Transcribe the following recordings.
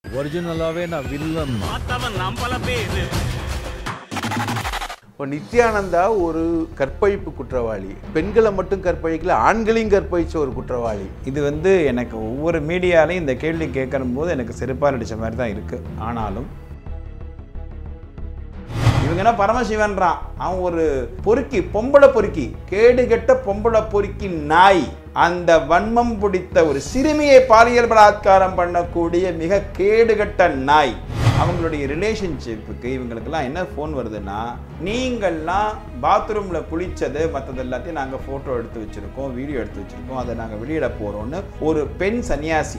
ஒரிஜினலாகவே நான் வில்லன் தான் பார்த்தவன் நம்பல பேரு இப்போ நித்யானந்தா ஒரு கற்பழிப்பு குற்றவாளி பெண்களை மட்டும் கற்பழிக்கல ஆண்களையும் கற்பழிச்ச ஒரு குற்றவாளி இது வந்து எனக்கு ஒவ்வொரு மீடியாலையும் இந்த கேள்வி கேட்கும் போது எனக்கு செருப்பால் அடித்த மாதிரி தான் இருக்குது ஆனாலும் இவங்க என்ன பரமசிவன்றான் அவன் ஒரு பொறுக்கி பொம்பளை பொறுக்கி கேடு கெட்ட பொம்பளை பொறுக்கி நாய் அந்த வன்மம் பிடித்த ஒரு சிறுமியை பாலியல் பலாத்காரம் பண்ணக்கூடிய மிக கேடுகட்ட நாய் அவங்களுடைய ரிலேஷன்ஷிப்புக்கு இவங்களுக்கெல்லாம் என்ன ஃபோன் வருதுன்னா நீங்கள்லாம் பாத்ரூமில் குளிச்சது மற்றது எல்லாத்தையும் நாங்கள் ஃபோட்டோ எடுத்து வச்சுருக்கோம் வீடியோ எடுத்து வச்சுருக்கோம் அதை நாங்கள் வெளியிட போகிறோன்னு ஒரு பெண் சன்னியாசி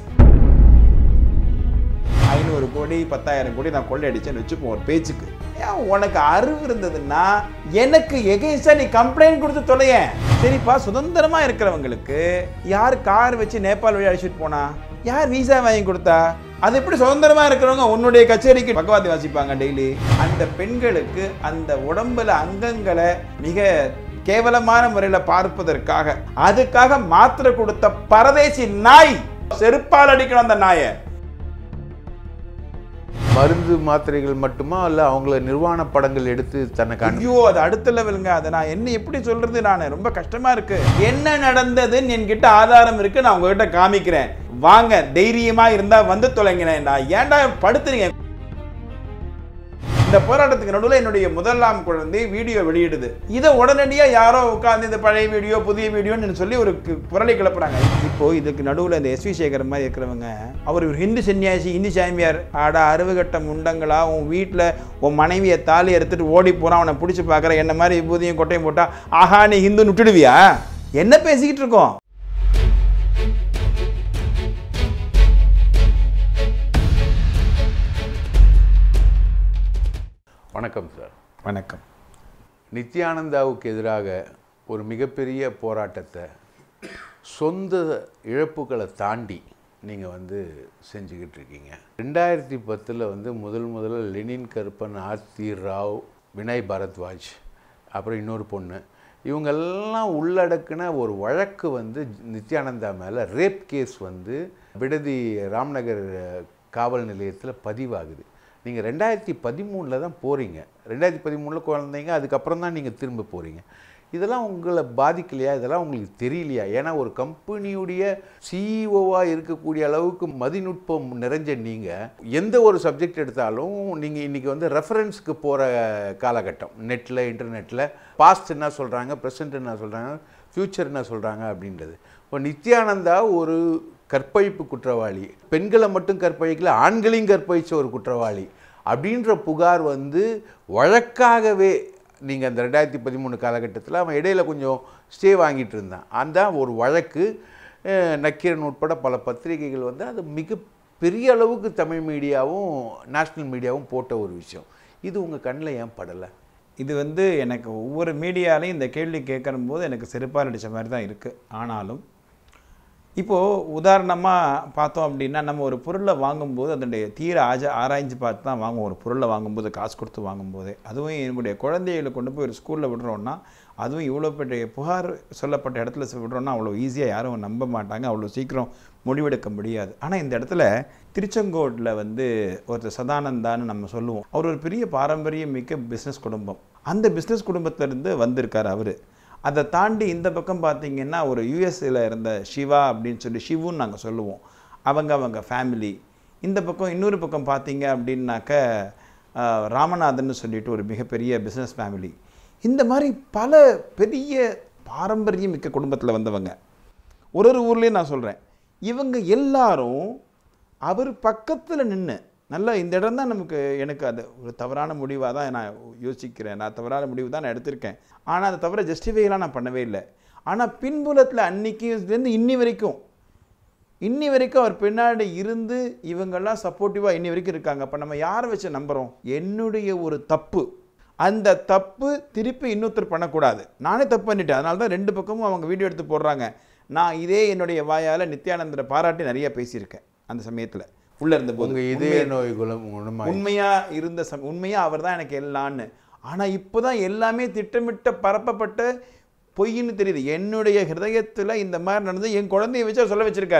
ஐநூறு கோடி பத்தாயிரம் கோடி நான் கொள்ளையடிச்சேன்னு வச்சுப்போம் ஒரு பேச்சுக்கு ஏன் உனக்கு அறிவு இருந்ததுன்னா எனக்கு எகென்ஸ்டா நீ கம்ப்ளைண்ட் கொடுத்து தொலையேன் சரிப்பா சுதந்திரமா இருக்கிறவங்களுக்கு யார் கார் வச்சு நேபாள் வழி அழைச்சிட்டு போனா யார் வீசா வாங்கி கொடுத்தா அது எப்படி சுதந்திரமா இருக்கிறவங்க உன்னுடைய கச்சேரிக்கு பகவாதி வாசிப்பாங்க டெய்லி அந்த பெண்களுக்கு அந்த உடம்புல அங்கங்களை மிக கேவலமான முறையில் பார்ப்பதற்காக அதுக்காக மாத்திரை கொடுத்த பரதேசி நாய் செருப்பால் அடிக்கணும் அந்த நாயை மருந்து மாத்திரைகள் மட்டுமா இல்லை அவங்கள நிர்வாண படங்கள் எடுத்து தனக்கு அனு ஐயோ அது அடுத்த லெவலுங்க அதை நான் என்ன எப்படி சொல்றது நான் ரொம்ப கஷ்டமா இருக்கு என்ன நடந்ததுன்னு என்கிட்ட ஆதாரம் இருக்கு நான் உங்ககிட்ட காமிக்கிறேன் வாங்க தைரியமா இருந்தா வந்து தொலைங்கிறேன் நான் ஏன்டா படுத்துறீங்க இந்த போராட்டத்துக்கு நடுவில் என்னுடைய முதலாம் குழந்தை வீடியோ வெளியிடுது இதை உடனடியாக யாரோ உட்காந்து இந்த பழைய வீடியோ புதிய வீடியோன்னு சொல்லி ஒரு கு- புரளை கிளப்புறாங்க இப்போ இதுக்கு நடுவில் இந்த எஸ்வி சேகர் மாதிரி இருக்கிறவங்க அவர் ஒரு ஹிந்து சன்னியாசி ஹிந்து சாமியார் ஆடா அறுவுகட்ட முண்டங்களா உன் வீட்டில் உன் மனைவியை தாலி எடுத்துட்டு ஓடி போகிறான் அவனை பிடிச்சி பார்க்குற என்ன மாதிரி விபூதியும் கொட்டையும் போட்டா ஆஹா நீ ஹிந்து விட்டுடுவியா என்ன பேசிக்கிட்டு இருக்கோம் வணக்கம் சார் வணக்கம் நித்யானந்தாவுக்கு எதிராக ஒரு மிகப்பெரிய போராட்டத்தை சொந்த இழப்புகளை தாண்டி நீங்கள் வந்து செஞ்சுக்கிட்டு இருக்கீங்க ரெண்டாயிரத்தி பத்தில் வந்து முதல் முதல்ல லெனின் கருப்பன் ஆர்த்தி ராவ் வினய் பரத்வாஜ் அப்புறம் இன்னொரு பொண்ணு இவங்கெல்லாம் உள்ளடக்குன ஒரு வழக்கு வந்து நித்யானந்தா மேலே ரேப் கேஸ் வந்து விடுதி ராம்நகர் காவல் நிலையத்தில் பதிவாகுது நீங்கள் ரெண்டாயிரத்தி பதிமூணில் தான் போகிறீங்க ரெண்டாயிரத்தி பதிமூணில் குழந்தைங்க அதுக்கப்புறம் தான் நீங்கள் திரும்ப போகிறீங்க இதெல்லாம் உங்களை பாதிக்கலையா இதெல்லாம் உங்களுக்கு தெரியலையா ஏன்னா ஒரு கம்பெனியுடைய சிஇஓவாக இருக்கக்கூடிய அளவுக்கு மதிநுட்பம் நிறைஞ்ச நீங்கள் எந்த ஒரு சப்ஜெக்ட் எடுத்தாலும் நீங்கள் இன்றைக்கி வந்து ரெஃபரன்ஸ்க்கு போகிற காலகட்டம் நெட்டில் இன்டர்நெட்டில் பாஸ்ட் என்ன சொல்கிறாங்க ப்ரெசன்ட் என்ன சொல்கிறாங்க ஃப்யூச்சர் என்ன சொல்கிறாங்க அப்படின்றது இப்போ நித்யானந்தா ஒரு கற்பழிப்பு குற்றவாளி பெண்களை மட்டும் கற்பழிக்கல ஆண்களையும் கற்பழிச்ச ஒரு குற்றவாளி அப்படின்ற புகார் வந்து வழக்காகவே நீங்கள் அந்த ரெண்டாயிரத்தி பதிமூணு காலகட்டத்தில் அவன் இடையில கொஞ்சம் ஸ்டே வாங்கிட்டு இருந்தான் அந்த ஒரு வழக்கு அஹ், நக்கீரன் உட்பட பல பத்திரிகைகள் வந்து அது மிக பெரிய அளவுக்கு தமிழ் மீடியாவும் நேஷ்னல் மீடியாவும் போட்ட ஒரு விஷயம் இது உங்கள் கண்ணில் ஏன் படலை இது வந்து எனக்கு ஒவ்வொரு மீடியாலையும் இந்த கேள்வி கேட்கும் போது எனக்கு செருப்பால் அடித்த மாதிரி தான் இருக்குது ஆனாலும் இப்போது உதாரணமாக பார்த்தோம் அப்படின்னா நம்ம ஒரு பொருளை வாங்கும்போது அதனுடைய தீர ஆஜ ஆராய்ஞ்சு பார்த்து தான் வாங்குவோம் ஒரு பொருளை வாங்கும்போது காசு கொடுத்து வாங்கும்போதே அதுவும் என்னுடைய குழந்தைகளை கொண்டு போய் ஒரு ஸ்கூலில் விடுறோன்னா அதுவும் இவ்வளோ பெரிய புகார் சொல்லப்பட்ட இடத்துல சி- விடுறோன்னா அவ்வளோ ஈஸியாக யாரும் நம்ப மாட்டாங்க அவ்வளோ சீக்கிரம் முடிவெடுக்க முடியாது ஆனால் இந்த இடத்துல திருச்செங்கோட்டில் வந்து ஒருத்தர் சதானந்தான்னு நம்ம சொல்லுவோம் அவர் ஒரு பெரிய பாரம்பரியம் மிக்க பிஸ்னஸ் குடும்பம் அந்த பிஸ்னஸ் குடும்பத்திலேருந்து வந்திருக்கார் அவர் அதை தாண்டி இந்த பக்கம் பார்த்தீங்கன்னா ஒரு யூஎஸ்ஏல இருந்த சிவா அப்படின்னு சொல்லி சிவுன்னு நாங்கள் சொல்லுவோம் அவங்க அவங்க ஃபேமிலி இந்த பக்கம் இன்னொரு பக்கம் பார்த்தீங்க அப்படின்னாக்க ஆஹ், ராமநாதன் சொல்லிட்டு ஒரு மிகப்பெரிய பிஸ்னஸ் ஃபேமிலி இந்த மாதிரி பல பெரிய பாரம்பரியம் மிக்க குடும்பத்தில் வந்தவங்க ஒரு ஒரு ஊர்லேயும் நான் சொல்கிறேன் இவங்க எல்லாரும் அவர் பக்கத்தில் நின்று நல்லா இந்த இடம் தான் நமக்கு எனக்கு அது ஒரு தவறான முடிவாக தான் நான் யோசிக்கிறேன் நான் தவறான முடிவு தான் நான் எடுத்திருக்கேன் ஆனால் அதை தவிர ஜஸ்டிஃபைலாம் நான் பண்ணவே இல்லை ஆனால் பின்புலத்தில் அன்னைக்குலேருந்து இன்னி வரைக்கும் இன்னி வரைக்கும் அவர் பின்னாடி இருந்து இவங்கெல்லாம் சப்போர்ட்டிவாக இன்னி வரைக்கும் இருக்காங்க அப்போ நம்ம யாரை வச்சு நம்புகிறோம் என்னுடைய ஒரு தப்பு அந்த தப்பு திருப்பி இன்னொருத்தர் பண்ணக்கூடாது நானே தப்பு பண்ணிட்டேன் அதனால தான் ரெண்டு பக்கமும் அவங்க வீடியோ எடுத்து போடுறாங்க நான் இதே என்னுடைய வாயால் நித்யானந்தரை பாராட்டி நிறைய பேசியிருக்கேன் அந்த சமயத்தில் உள்ளே இருந்தபோது உங்கள் இதய நோய் குணம் குணமாயி உண்மையா இருந்த சம் உண்மையா அவர் தான் எனக்கு எல்லான்னு ஆனா இப்போதான் எல்லாமே திட்டமிட்ட பரப்பப்பட்ட பொய்ன்னு தெரியுது என்னுடைய ஹிருதயத்துல இந்த மாதிரி நடந்து என் குழந்தைய வச்சு அவர் சொல்ல வச்சிருக்காரு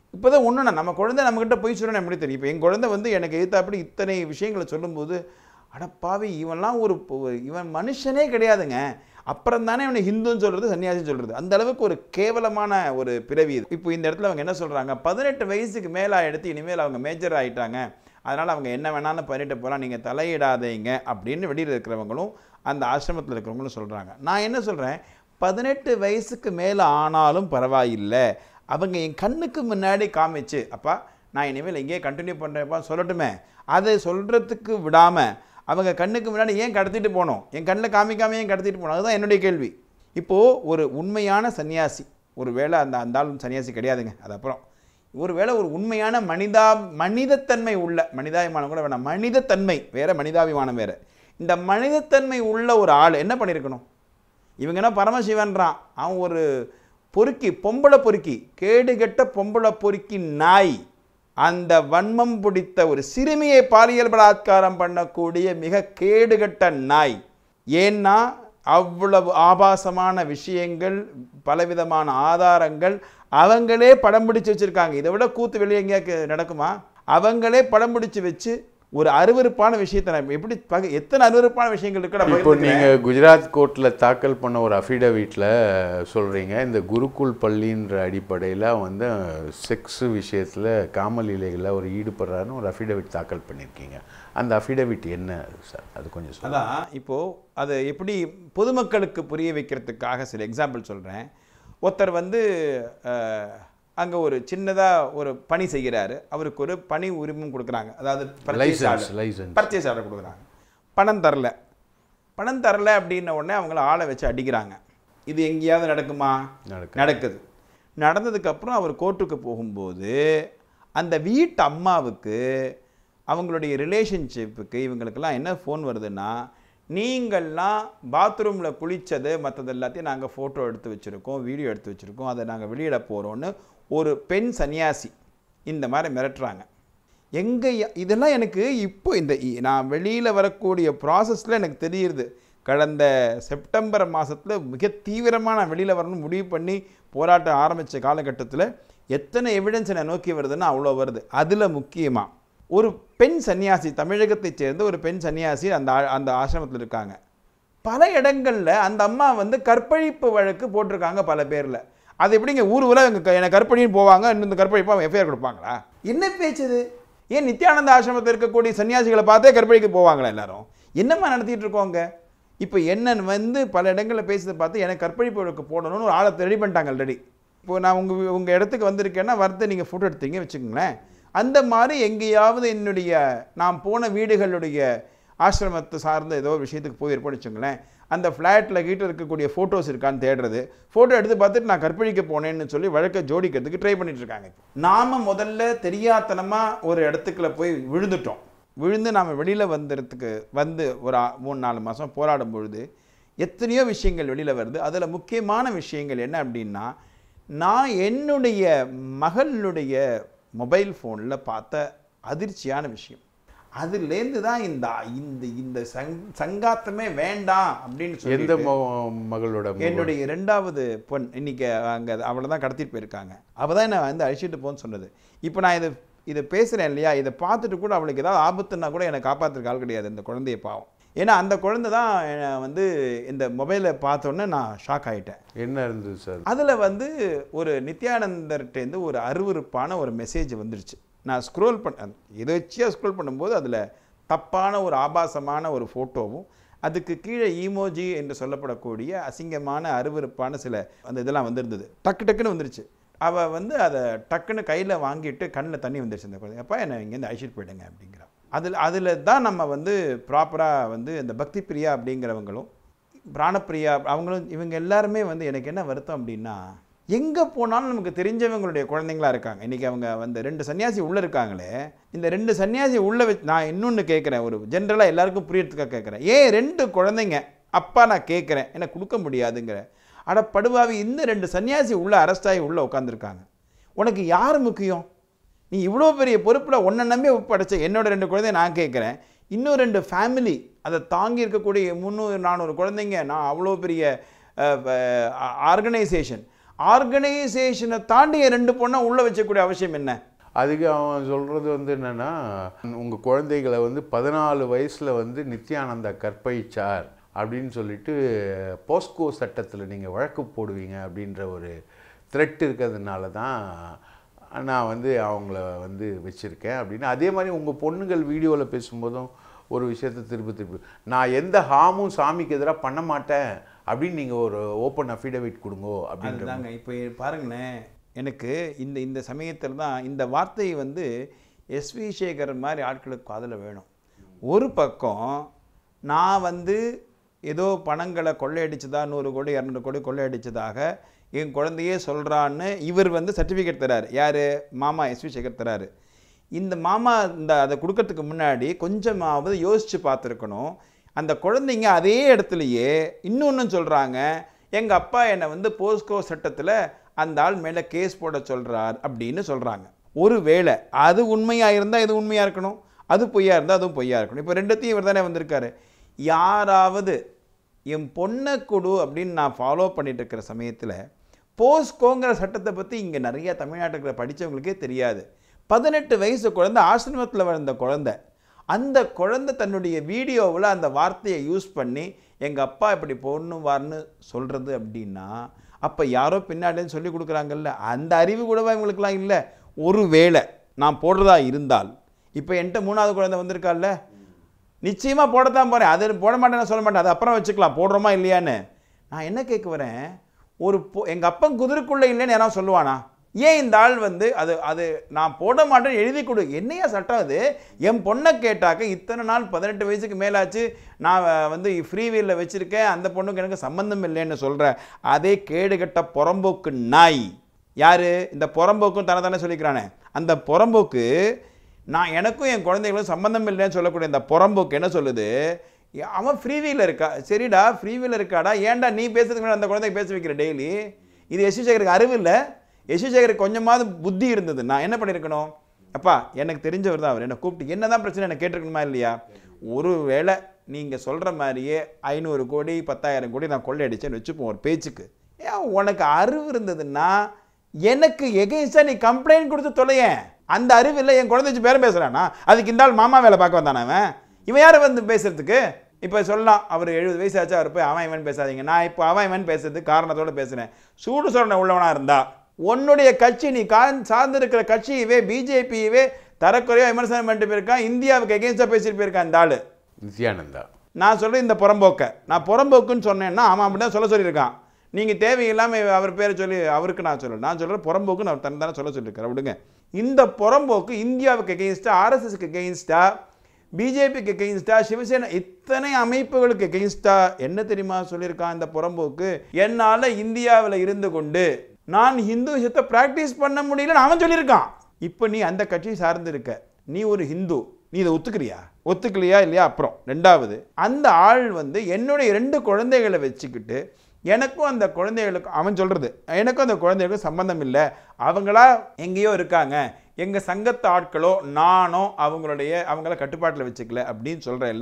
இப்போ தான் ஒன்று நம்ம குழந்தை நம்மக்கிட்ட போய் சொல்லணும் எப்படி தெரியும் இப்போ என் குழந்தை வந்து எனக்கு எதிர்த்தாப்படி இத்தனை விஷயங்களை சொல்லும்போது அடப்பாவி இவன்லாம் ஒரு பொ- இவன் மனுஷனே கிடையாதுங்க அப்புறம் தானே இவனை ஹிந்துன்னு சொல்கிறது சன்னியாசின்னு சொல்கிறது அந்த அளவுக்கு ஒரு கேவலமான ஒரு பிறவி இது இப்போ இந்த இடத்துல அவங்க என்ன சொல்கிறாங்க பதினெட்டு வயசுக்கு மேலே எடுத்து இனிமேல் அவங்க மேஜர் ஆகிட்டாங்க அதனால் அவங்க என்ன வேணாலும் பண்ணிட்டு போகலாம் நீங்கள் தலையிடாதீங்க அப்படின்னு வெளியில் இருக்கிறவங்களும் அந்த ஆசிரமத்தில் இருக்கிறவங்களும் சொல்கிறாங்க நான் என்ன சொல்கிறேன் பதினெட்டு வயசுக்கு மேலே ஆனாலும் பரவாயில்லை அவங்க என் கண்ணுக்கு முன்னாடி காமிச்சு அப்பா நான் இனிமேல் எங்கேயே கண்டினியூ பண்ணுறேன்ப்பா சொல்லட்டுமே அதை சொல்கிறதுக்கு விடாமல் அவங்க கண்ணுக்கு முன்னாடி ஏன் கடத்திட்டு போனோம் என் கண்ணில் காமிக்காம ஏன் கடத்திட்டு போனோம் அதுதான் என்னுடைய கேள்வி இப்போது ஒரு உண்மையான சன்னியாசி ஒரு வேளை அந்த அந்த ஆளும் சன்னியாசி கிடையாதுங்க அது அப்புறம் ஒருவேளை ஒரு உண்மையான மனிதா மனிதத்தன்மை உள்ள மனிதாபிமானம் கூட வேணாம் மனிதத்தன்மை வேற மனிதாபிமானம் வேற இந்த மனிதத்தன்மை உள்ள ஒரு ஆள் என்ன பண்ணியிருக்கணும் இவங்க என்ன பரமசிவன்றான் அவன் ஒரு பொறுக்கி பொம்பளை பொறுக்கி கேடுகெட்ட பொம்பளை பொறுக்கி நாய் அந்த வன்மம் பிடித்த ஒரு சிறுமியை பாலியல் பலாத்காரம் பண்ணக்கூடிய மிக கேடுகெட்ட நாய் ஏன்னா அவ்வளவு ஆபாசமான விஷயங்கள் பலவிதமான ஆதாரங்கள் அவங்களே படம் பிடிச்சு வச்சிருக்காங்க இதை விட கூத்து வெளியே எங்கேயா நடக்குமா அவங்களே படம் பிடிச்சு வச்சு ஒரு அருவருப்பான விஷயத்தை நான் எப்படி பக- எத்தனை அருவருப்பான விஷயங்கள் இருக்கு நான் இப்போ பகிர்ந்துக்கிறேன். நீங்கள் குஜராத் கோர்ட்டில் தாக்கல் பண்ண ஒரு அஃபிடவிட்டில் சொல்கிறீங்க இந்த குருகுல் பள்ளின்ற அடிப்படையில் வந்து செக்ஸ் விஷயத்தில் காமலீலைகளில் ஒரு ஈடுபடுறாருன்னு ஒரு அஃபிடவிட் தாக்கல் பண்ணியிருக்கீங்க அந்த அஃபிடவிட் என்ன சார் அது கொஞ்சம் சொல்லுங்கள் அதான் இப்போது அது எப்படி பொதுமக்களுக்கு புரிய வைக்கிறதுக்காக சில எக்ஸாம்பிள் சொல்கிறேன் ஒருத்தர் வந்து அங்கே ஒரு சின்னதாக ஒரு பணி செய்கிறாரு அவருக்கு ஒரு பணி உரிமம் கொடுக்குறாங்க அதாவது purchase license order. License purchase order கொடுக்குறாங்க பணம் தரல பணம் தரல அப்படின்ன உடனே அவங்கள ஆளை வச்சு அடிக்கிறாங்க இது எங்கேயாவது நடக்குமா நடக்குது. நடக்குது நடந்ததுக்கப்புறம் அவர் கோர்ட்டுக்கு போகும்போது அந்த வீட்டு அம்மாவுக்கு அவங்களுடைய ரிலேஷன்ஷிப்புக்கு இவங்களுக்கெல்லாம் என்ன ஃபோன் வருதுன்னா நீங்கள்லாம் பாத்ரூமில் குளித்தது மற்றது எல்லாத்தையும் நாங்கள் ஃபோட்டோ எடுத்து வச்சுருக்கோம் வீடியோ எடுத்து வச்சுருக்கோம் அதை நாங்கள் வெளியிட போகிறோன்னு ஒரு பெண் சன்னியாசி இந்த மாதிரி மிரட்டுறாங்க எங்கே இதெல்லாம் எனக்கு இப்போ இந்த இ- நான் வெளியில் வரக்கூடிய ப்ராசஸில் எனக்கு தெரியுது கடந்த செப்டம்பர் மாதத்தில் மிக தீவிரமாக நான் வெளியில் வரணும்னு முடிவு பண்ணி போராட்டம் ஆரம்பித்த காலகட்டத்தில் எத்தனை எவிடன்ஸ் என்னை நோக்கி வருதுன்னா அவ்வளோ வருது அதில் முக்கியமாக ஒரு பெண் சன்னியாசி தமிழகத்தைச் சேர்ந்த ஒரு பெண் சன்னியாசி அந்த ஆ- அந்த ஆசிரமத்தில் இருக்காங்க பல இடங்களில் அந்த அம்மா வந்து கற்பழிப்பு வழக்கு போட்டிருக்காங்க பல பேரில் அது எப்படிங்க ஊர் ஊரில் எங்கள் என்னை கற்பழின்னு போவாங்க இன்னும் இந்த கற்பழிப்பாக எஃப்ஐஆர் கொடுப்பாங்களா என்ன பேச்சு இது ஏன் நித்யானந்த ஆசிரமத்தில் இருக்கக்கூடிய சன்னியாசிகளை பார்த்தே கற்பழிக்க போவாங்களா எல்லாரும் என்னம்மா நடத்திட்டு இருக்கோங்க இப்போ என்னன்னு வந்து பல இடங்களில் பேசுறதை பார்த்து எனக்கு கற்பழிப்பு வழக்கு போடணும்னு ஒரு ஆளை ரெடி பண்ணிட்டாங்க ஆல்ரெடி இப்போ நான் உங்கள் உங்கள் இடத்துக்கு வந்திருக்கேன்னா வரத்தை நீங்கள் ஃபோட்டோ எடுத்தீங்க வச்சுக்கோங்களேன் அந்த மாதிரி எங்கேயாவது என்னுடைய நான் போன வீடுகளுடைய ஆசிரமத்தை சார்ந்த ஏதோ ஒரு விஷயத்துக்கு போயிருப்போம்னு வச்சுங்களேன் அந்த ஃப்ளாட்டில் கீட்ட இருக்கக்கூடிய ஃபோட்டோஸ் இருக்கான்னு தேடுறது ஃபோட்டோ எடுத்து பார்த்துட்டு நான் கற்பழிக்க போனேன்னு சொல்லி வழக்கை ஜோடிக்கிறதுக்கு ட்ரை பண்ணிட்டு இருக்காங்க நாம முதல்ல தெரியாத்தனமாக ஒரு இடத்துக்குள்ள போய் விழுந்துட்டோம் விழுந்து நாம் வெளியில் வந்துறதுக்கு வந்து ஒரு ஆ- மூணு நாலு மாதம் போராடும் பொழுது எத்தனையோ விஷயங்கள் வெளியில் வருது அதில் முக்கியமான விஷயங்கள் என்ன அப்படின்னா நான் என்னுடைய மகளுடைய மொபைல் ஃபோனில் பார்த்த அதிர்ச்சியான விஷயம் அதுலேருந்து தான் இந்த இந்த இந்த சங் சங்காத்தமே வேண்டாம் அப்படின்னு எந்த சொல்லி ம- மகளோட மகள்? என்னுடைய ரெண்டாவது பொண் இன்னைக்கு அங்கே அவளை தான் கடத்திட்டு போயிருக்காங்க அவள் தான் என்னை வந்து அழிச்சிட்டு போன்னு சொன்னது இப்போ நான் இதை இதை பேசுகிறேன் இல்லையா இதை பார்த்துட்டு கூட அவளுக்கு ஏதாவது ஆபத்துன்னா கூட என்னை காப்பாற்றுறதுக்கு ஆள் கிடையாது இந்த குழந்தைய பாவம் ஏன்னா அந்த குழந்தை தான் என்னை வந்து இந்த மொபைலை பார்த்தோன்னே நான் ஷாக் ஆகிட்டேன் என்ன இருந்தது சார் அதில் வந்து ஒரு நித்யானந்தர்கிட்டேருந்து ஒரு அருவருப்பான ஒரு மெசேஜ் வந்துருச்சு நான் ஸ்க்ரோல் பண்ண எதேச்சியாக ஸ்க்ரோல் பண்ணும்போது அதில் தப்பான ஒரு ஆபாசமான ஒரு ஃபோட்டோவும் அதுக்கு கீழே ஈமோஜி என்று சொல்லப்படக்கூடிய அசிங்கமான அருவருப்பான சில அந்த இதெல்லாம் வந்திருந்தது டக்கு டக்குன்னு வந்துருச்சு அவள் வந்து அதை டக்குன்னு கையில் வாங்கிட்டு கண்ணில் தண்ணி வந்துருச்சு அந்த குழந்தை அப்பா என்னை இங்கேருந்து அழிச்சிட்டு போயிடுங்க அப்படிங்கிறா அதில் அதில் தான் நம்ம வந்து ப்ராப்பராக வந்து இந்த பக்தி பிரியா அப்படிங்கிறவங்களும் பிராணப்பிரியா அவங்களும் இவங்க எல்லாருமே வந்து எனக்கு என்ன வருத்தம் அப்படின்னா எங்கே போனாலும் நமக்கு தெரிஞ்சவங்களுடைய குழந்தைங்களா இருக்காங்க இன்றைக்கி அவங்க வந்து ரெண்டு சன்னியாசி உள்ளே இருக்காங்களே இந்த ரெண்டு சன்னியாசி உள்ளே வச்சு நான் இன்னொன்று கேட்குறேன் ஒரு ஜென்ரலாக எல்லாருக்கும் புரியறதுக்காக கேட்குறேன் ஏன் ரெண்டு குழந்தைங்க அப்பா நான் கேட்குறேன் எனக்கு கொடுக்க முடியாதுங்கிற அட படுவாவி இந்த ரெண்டு சன்னியாசி உள்ளே அரெஸ்ட் ஆகி உள்ளே உட்காந்துருக்காங்க உனக்கு யார் முக்கியம் நீ இவ்வளோ பெரிய பொறுப்பில் ஒன்றை நம்பி ஒப்படைச்ச என்னோட ரெண்டு குழந்தைய நான் கேட்குறேன் இன்னும் ரெண்டு ஃபேமிலி அதை தாங்கி இருக்கக்கூடிய முந்நூறு நானூறு குழந்தைங்க நான் அவ்வளோ பெரிய ஆர்கனைசேஷன் ஆர்கனைசேஷனை தாண்டி என் ரெண்டு பொண்ணை உள்ள வச்சக்கூடிய அவசியம் என்ன அதுக்கு அவன் சொல்கிறது வந்து என்னென்னா உங்கள் குழந்தைகளை வந்து பதினாலு வயசில் வந்து நித்யானந்தா கற்பழிச்சார் அப்படின்னு சொல்லிட்டு போஸ்கோ சட்டத்தில் நீங்கள் வழக்கு போடுவீங்க அப்படின்ற ஒரு த்ரெட் இருக்கிறதுனால தான் நான் வந்து அவங்கள வந்து வச்சுருக்கேன் அப்படின்னு அதே மாதிரி உங்கள் பொண்ணுங்கள் வீடியோவில் பேசும்போதும் ஒரு விஷயத்தை திருப்பி திருப்பி நான் எந்த ஹாமும் சாமிக்கு எதிராக பண்ண மாட்டேன் அப்படின்னு நீங்கள் ஒரு ஓப்பன் அஃபிடவிட் கொடுங்கோ அப்படின்ற அதுதாங்க இப்போ பாருங்களேன் எனக்கு இந்த இந்த சமயத்தில் தான் இந்த வார்த்தை வந்து எஸ்வி சேகர் மாதிரி ஆட்களுக்கு காதில் வேணும் ஒரு பக்கம் நான் வந்து ஏதோ பணங்களை கொள்ளையடிச்சதா நூறு கோடி இரநூறு கோடி கொள்ளையடிச்சதாக என் குழந்தையே சொல்கிறான்னு இவர் வந்து சர்டிஃபிகேட் தராரு யார் மாமா எஸ்வி சேகர் தராரு இந்த மாமா இந்த அதை கொடுக்கறதுக்கு முன்னாடி கொஞ்சமாவது யோசித்து பார்த்துருக்கணும் அந்த குழந்தைங்க அதே இடத்துலையே இன்னொன்று சொல்கிறாங்க எங்கள் அப்பா என்னை வந்து போஸ்கோ சட்டத்தில் அந்த ஆள் மேலே கேஸ் போட சொல்கிறார் அப்படின்னு சொல்கிறாங்க ஒரு வேளை அது உண்மையாக இருந்தால் இது உண்மையாக இருக்கணும் அது பொய்யா இருந்தால் அதுவும் பொய்யா இருக்கணும் இப்போ ரெண்டுத்தையும் இவர் தானே வந்திருக்காரு யாராவது என் பொண்ணை கொடு அப்படின்னு நான் ஃபாலோ பண்ணிட்டு இருக்கிற சமயத்தில் போஸ்கோங்கிற சட்டத்தை பற்றி இங்கே நிறைய தமிழ்நாட்டுக்குள்ள படித்தவங்களுக்கே தெரியாது பதினெட்டு வயசு குழந்தை ஆசிரமத்தில் வளர்ந்த குழந்தை அந்த குழந்தை தன்னுடைய வீடியோவில் அந்த வார்த்தையை யூஸ் பண்ணி எங்கள் அப்பா இப்படி பொண்ணுவார்னு சொல்கிறது அப்படின்னா அப்போ யாரோ பின்னாடின்னு சொல்லி கொடுக்குறாங்கல்ல அந்த அறிவு கூடவா இவங்களுக்குலாம் இல்லை ஒரு வேளை நான் போடுறதா இருந்தால் இப்போ என்கிட்ட மூணாவது குழந்தை வந்திருக்கால்ல நிச்சயமாக போடத்தான் போகிறேன் அது போட மாட்டேன்னு சொல்ல மாட்டேன் அது அப்புறம் வச்சுக்கலாம் போடுறோமா இல்லையான்னு நான் என்ன கேட்க வரேன் ஒரு பொ எங்கள் அப்பன் குதிரைக்குள்ளே இல்லைன்னு யாராவது சொல்லுவானா ஏன் இந்த ஆள் வந்து அது அது நான் போட மாட்டேன்னு எழுதி கொடு என்னையா சட்டம் அது என் பொண்ணை கேட்டாக்க இத்தனை நாள் பதினெட்டு வயசுக்கு மேலாச்சு நான் வந்து ஃப்ரீ வீலில் வச்சுருக்கேன் அந்த பொண்ணுக்கு எனக்கு சம்மந்தம் இல்லைன்னு சொல்கிற அதே கேடுகட்ட புறம்போக்கு நாய் யார் இந்த புறம்போக்கும் தன தானே சொல்லிக்கிறானே அந்த புறம்போக்கு நான் எனக்கும் என் குழந்தைகளும் சம்மந்தம் இல்லைன்னு சொல்லக்கூடிய இந்த புறம்போக்கு என்ன சொல்லுது அவன் ஃப்ரீ வீலில் இருக்கா சரிடா ஃப்ரீ வீலில் இருக்காடா ஏன்டா நீ பேசுறதுக்கு முன்னாடி அந்த குழந்தைக்கு பேச வைக்கிற டெய்லி இது யசு சேகருக்கு அறிவு இல்லை யசு சேகருக்கு கொஞ்சமாவது புத்தி இருந்தது நான் என்ன பண்ணியிருக்கணும் அப்பா எனக்கு தெரிஞ்சவர் தான் அவர் என்னை கூப்பிட்டு என்ன தான் பிரச்சனை என்ன கேட்டிருக்கணுமா இல்லையா ஒரு வேளை நீங்கள் சொல்கிற மாதிரியே ஐநூறு கோடி பத்தாயிரம் கோடி நான் கொள்ளையடிச்சேன்னு வச்சுப்போம் ஒரு பேச்சுக்கு ஏன் உனக்கு அறிவு இருந்ததுன்னா எனக்கு எகெயின்ஸ்டாக நீ கம்ப்ளைண்ட் கொடுத்து தொலையேன் அந்த அறிவு இல்லை என் குழந்தை வச்சு பேரம் பேசுகிறானா அதுக்கு இந்த ஆள் மாமா வேலை பார்க்க வந்தானே அவன் இவன் யார் வந்து பேசுறதுக்கு இப்போ சொல்லலாம் அவர் எழுபது வயசு ஆச்சு அவர் போய் அவன் இவன் பேசாதீங்க நான் இப்போ அவன் இவன் பேசுறதுக்கு காரணத்தோட பேசுகிறேன் சூடு சொரணை உள்ளவனாக இருந்தா உன்னுடைய கட்சி நீ கா சார்ந்திருக்கிற கட்சியவே பிஜேபியவே தரக்குறையாக விமர்சனம் பண்ணிட்டு போயிருக்கான் இந்தியாவுக்கு எகேன்ஸ்டாக பேசிட்டு போயிருக்கான் இந்த ஆள் நித்யானந்தா நான் சொல்கிறேன் இந்த புறம்போக்கை நான் புறம்போக்குன்னு சொன்னேன்னா அவன் அப்படி தான் சொல்ல சொல்லியிருக்கான் நீங்கள் தேவையில்லாமல் அவர் பேரை சொல்லி அவருக்கு நான் சொல்லலை நான் சொல்கிறேன் புறம்போக்குன்னு அவர் தன் தானே சொல்ல சொல்லியிருக்காரு விடுங்க இந்த புறம்போக்கு இந்தியாவுக்கு எகெயின்ஸ்டாக ஆர்எஸ்எஸ்க்கு எகெயின்ஸ்டாக பிஜேபிக்கு எகெயின்ஸ்டாக சிவசேனா இத்தனை அமைப்புகளுக்கு எகெயின்ஸ்டாக என்ன தெரியுமா சொல்லியிருக்கான் இந்த புறம்போக்கு என்னால் இந்தியாவில் இருந்து கொண்டு நான் ஹிந்துவிசத்தை ப்ராக்டிஸ் பண்ண முடியலன்னு அவன் சொல்லியிருக்கான் இப்போ நீ அந்த கட்சியை சார்ந்து இருக்க நீ ஒரு ஹிந்து நீ இதை ஒத்துக்கிறியா ஒத்துக்கலையா இல்லையா அப்புறம் ரெண்டாவது அந்த ஆள் வந்து என்னுடைய ரெண்டு குழந்தைகளை வச்சுக்கிட்டு எனக்கும் அந்த குழந்தைகளுக்கும் அவன் சொல்கிறது எனக்கும் அந்த குழந்தைகளுக்கும் சம்பந்தம் இல்லை அவங்களா எங்கேயோ இருக்காங்க எங்கள் சங்கத்து ஆட்களோ நானோ அவங்களுடைய அவங்கள கட்டுப்பாட்டில் வச்சுக்கல அப்படின்னு சொல்கிறேன்ல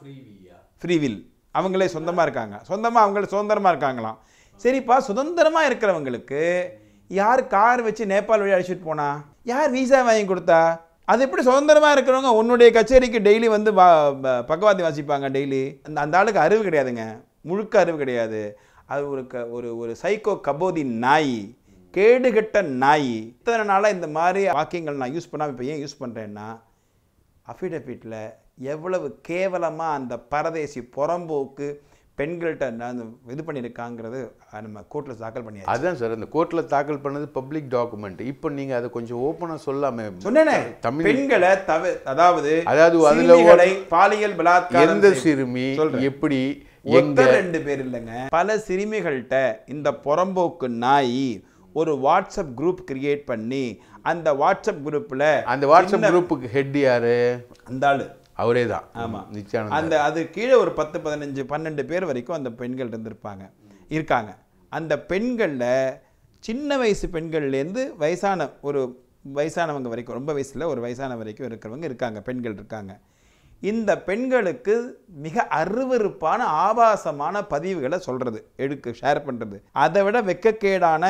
ஃப்ரீவில் அவங்களே சொந்தமாக இருக்காங்க சொந்தமாக அவங்களே சுதந்திரமாக இருக்காங்களாம் சரிப்பா சுதந்திரமாக இருக்கிறவங்களுக்கு யார் கார் வச்சு நேபாள் வழி அழைச்சிட்டு போனா யார் வீசா வாங்கி கொடுத்தா அது எப்படி சுதந்திரமாக இருக்கிறவங்க உன்னுடைய கச்சேரிக்கு டெய்லி வந்து வா ப- பக்கவாதி வாசிப்பாங்க டெய்லி அந்த அந்த ஆளுக்கு அறிவு கிடையாதுங்க முழுக்க அறிவு கிடையாது அது ஒரு க ஒரு ஒரு சைக்கோ கபோதி நாய் கேடுகெட்ட நாய் இத்தனை நாளாக இந்த மாதிரி வாக்கியங்கள் நான் யூஸ் பண்ணாமல் இப்போ ஏன் யூஸ் பண்ணுறேன்னா அஃபிடவிட்டில் எவ்வளவு கேவலமாக அந்த பரதேசி புறம்போக்கு பெண்கள்கிட்ட நான் இது பண்ணியிருக்காங்கிறது அஹ், நம்ம கோர்ட்டில் தாக்கல் பண்ணியாச்சு அதுதான் சார் அந்த கோர்ட்டில் தாக்கல் பண்ணது பப்ளிக் டாக்குமெண்ட் இப்போ நீங்கள் அதை கொஞ்சம் ஓப்பனாக சொல்லாமே சொன்னேனே தமிழ் பெண்களை தவ அதாவது அதாவது அதுல சிறுமிகளை பாலியல் பலாத்காரம் எந்த செய்து- சிறுமி சொல்றேன். எப்படி எங்க ஒருத்தர் ரெண்டு பேர் இல்லைங்க பல சிறுமிகள்கிட்ட இந்த புறம்போக்கு நாய் ஒரு வாட்ஸ்அப் குரூப் கிரியேட் பண்ணி அந்த வாட்ஸ்அப் குரூப்ல அந்த வாட்ஸ்அப் குரூப்புக்கு ஹெட் யாரு அந்த ஆளு அவரே தான் ஆமா. நித்யானந்தா அந்த அது கீழே ஒரு பத்து பதினஞ்சு பன்னெண்டு பேர் வரைக்கும் அந்த பெண்கள் இருந்திருப்பாங்க இருக்காங்க அந்த பெண்களில் சின்ன வயசு பெண்கள்லேருந்து வயசான ஒரு வயசானவங்க வரைக்கும் ரொம்ப வயசில் ஒரு வயசான வரைக்கும் இருக்கிறவங்க இருக்காங்க பெண்கள் இருக்காங்க இந்த பெண்களுக்கு மிக அருவருப்பான ஆபாசமான பதிவுகளை சொல்கிறது எடுக்க ஷேர் பண்ணுறது அதை விட வெக்கக்கேடான